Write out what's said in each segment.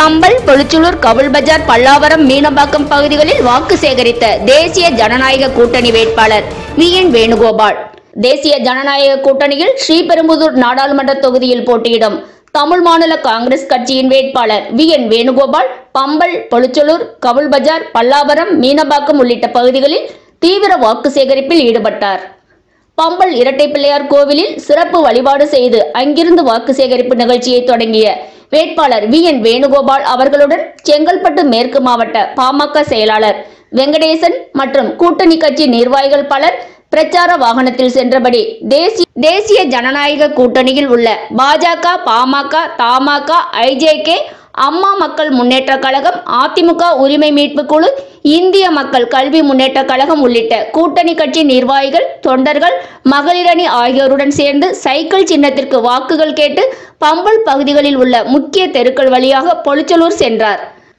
பம்பல் பொலிச்சலூர் கவுல் பஜார் பல்லாவரம் மீனம்பாக்கம் பகுதிகளில் வாக்கு சேகரித்த தேசிய ஜனநாயக கூட்டணி வேட்பாளர் வி என் வேணுகோபால் தேசிய ஜனநாயக கூட்டணியில் ஸ்ரீபெரும்புதூர் நாடாளுமன்ற தொகுதியில் போட்டியிடும் தமிழ் மாநில காங்கிரஸ் கட்சியின் வேட்பாளர் வி என் வேணுகோபால் பம்பல் பொலிச்சலூர் கவுல் பஜார் பல்லாவரம் மீனம்பாக்கம் உள்ளிட்ட பகுதிகளில் தீவிர வாக்கு சேகரிப்பில் ஈடுபட்டார் பம்பல் இரட்டை பிள்ளையார் கோவிலில் சிறப்பு வழிபாடு செய்து அங்கிருந்து வாக்கு சேகரிப்பு நிகழ்ச்சியை தொடங்கிய வேட்பாளர் வி என் வேணுகோபால் அவர்களுடன் செங்கல்பட்டு மேற்கு மாவட்ட பாமக செயலாளர் வெங்கடேசன் மற்றும் கூட்டணி கட்சி நிர்வாகிகள் பலர் பிரச்சார வாகனத்தில் சென்றபடி தேசிய தேசிய ஜனநாயக கூட்டணியில் உள்ள பாஜக பாமக தமாக ஐஜேகே அம்மா மக்கள் முன்னேற்ற கழகம் அதிமுக உரிமை மீட்பு குழு இந்திய மக்கள் கல்வி முன்னேற்ற கழகம் உள்ளிட்ட கூட்டணி கட்சி நிர்வாகிகள் தொண்டர்கள் மகளிரணி ஆகியோருடன் சேர்ந்து சைக்கிள் சின்னத்திற்கு வாக்குகள் கேட்டு பம்பல் பகுதிகளில் உள்ள முக்கிய தெருக்கள் வழியாக பொலிச்சலூர் சென்றார்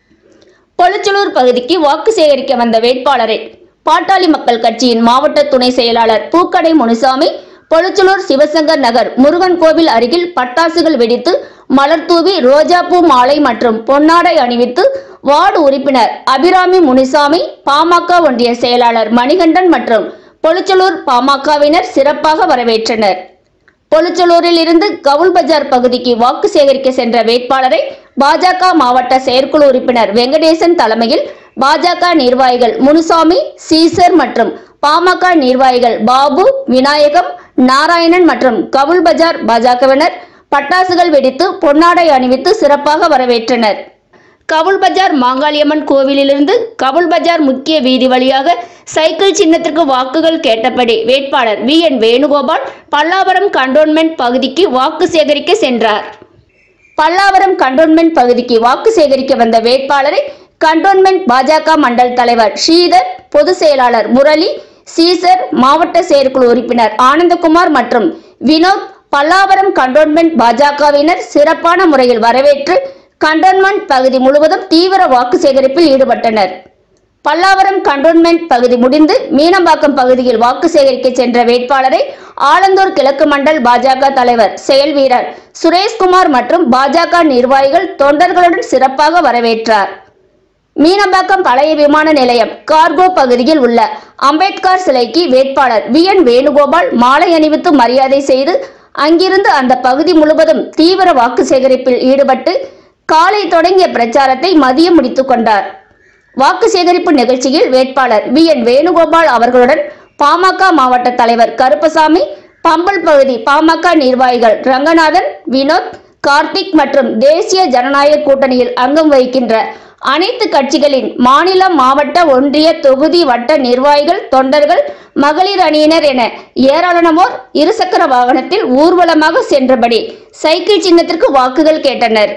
பொலிச்சலூர் பகுதிக்கு வாக்கு சேகரிக்க வந்த வேட்பாளரை பாட்டாளி மக்கள் கட்சியின் மாவட்ட துணை செயலாளர் பூக்கடை முனுசாமி பொலிச்சலூர் சிவசங்கர் நகர் முருகன் கோவில் அருகில் பட்டாசுகள் வெடித்து மலர் தூவி ரோஜாப்பூ மாலை மற்றும் பொன்னாடை அணிவித்து வார்டு உறுப்பினர் அபிராமி முனிசாமி பாமக ஒன்றிய செயலாளர் மணிகண்டன் மற்றும் பொலிச்சலூர் பாமகவினர் சிறப்பாக வரவேற்றனர் பொலிச்சலூரில் இருந்து கவுல் பஜார் பகுதிக்கு வாக்கு சேகரிக்க சென்ற வேட்பாளரை பாஜக மாவட்ட செயற்குழு உறுப்பினர் வெங்கடேசன் தலைமையில் பாஜக நிர்வாகிகள் முனுசாமி சீசர் மற்றும் பாமக நிர்வாகிகள் பாபு விநாயகம் நாராயணன் மற்றும் கவுல் பஜார் பாஜகவினர் பட்டாசுகள் வெடித்து பொன்னாடை அணிவித்து சிறப்பாக வரவேற்றனர் கவுல் பஜார் மாங்காளியம்மன் கோவிலிலிருந்து கவுல் பஜார் முக்கிய வீதி வழியாக சைக்கிள் சின்னத்திற்கு வாக்குகள் கேட்டபடி வேட்பாளர் V N Venugopal Pallavaram cantonment பகுதிக்கு வாக்கு சேகரிக்க சென்றார் பல்லாவரம் கண்டோன்மெண்ட் பகுதிக்கு வாக்கு சேகரிக்க வந்த வேட்பாளரை கண்டோன்மெண்ட் பாஜக மண்டல் தலைவர் ஸ்ரீதர் பொதுச் செயலாளர் முரளி சீசர் மாவட்ட செயற்குழு உறுப்பினர் ஆனந்தகுமார் மற்றும் வினோத் பல்லாவரம் கண்டோன்மெண்ட் பாஜகவினர் சிறப்பான முறையில் வரவேற்று கண்டோன்மெண்ட் பகுதி முழுவதும் தீவிர வாக்கு சேகரிப்பில் ஈடுபட்டனர் பல்லாவரம் கண்டோன்மெண்ட் பகுதி முடிந்து மீனம்பாக்கம் பகுதியில் வாக்கு சேகரிக்க சென்ற வேட்பாளரை ஆலந்தூர் கிழக்கு மண்டல் பாஜக தலைவர் செயல் வீரர் சுரேஷ்குமார் மற்றும் பாஜக நிர்வாகிகள் தொண்டர்களுடன் சிறப்பாக வரவேற்றார் மீனம்பாக்கம் பழைய விமான நிலையம் கார்கோ பகுதியில் உள்ள அம்பேத்கர் சிலைக்கு வேட்பாளர் வி என் வேணுகோபால் மாலை அணிவித்து மரியாதை செய்து அங்கிருந்து அந்த பகுதி முழுவதும் தீவிர வாக்கு சேகரிப்பில் ஈடுபட்டு காலை தொடங்கிய பிரச்சாரத்தை மதியம் முடித்துக் கொண்டார் வாக்கு சேகரிப்பு நிகழ்ச்சியில் வேட்பாளர் வி என் வேணுகோபால் அவர்களுடன் பாமக மாவட்ட தலைவர் கருப்பசாமி பம்பல் பகுதி பாமக நிர்வாகிகள் ரங்கநாதன் வினோத் கார்த்திக் மற்றும் தேசிய ஜனநாயக கூட்டணியில் அங்கம் வகிக்கின்ற அனைத்து கட்சிகளின் மாநில மாவட்ட ஒன்றிய தொகுதி வட்ட நிர்வாகிகள் தொண்டர்கள் மகளிர் அணியினர் என ஏராளமானோர் இருசக்கர வாகனத்தில் ஊர்வலமாக சென்றபடி சைக்கிள் சின்னத்திற்கு வாக்குகள் கேட்டனர்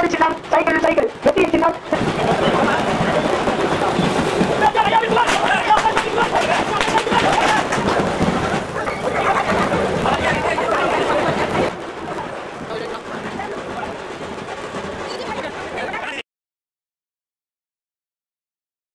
சின்னம் சைக்கிள்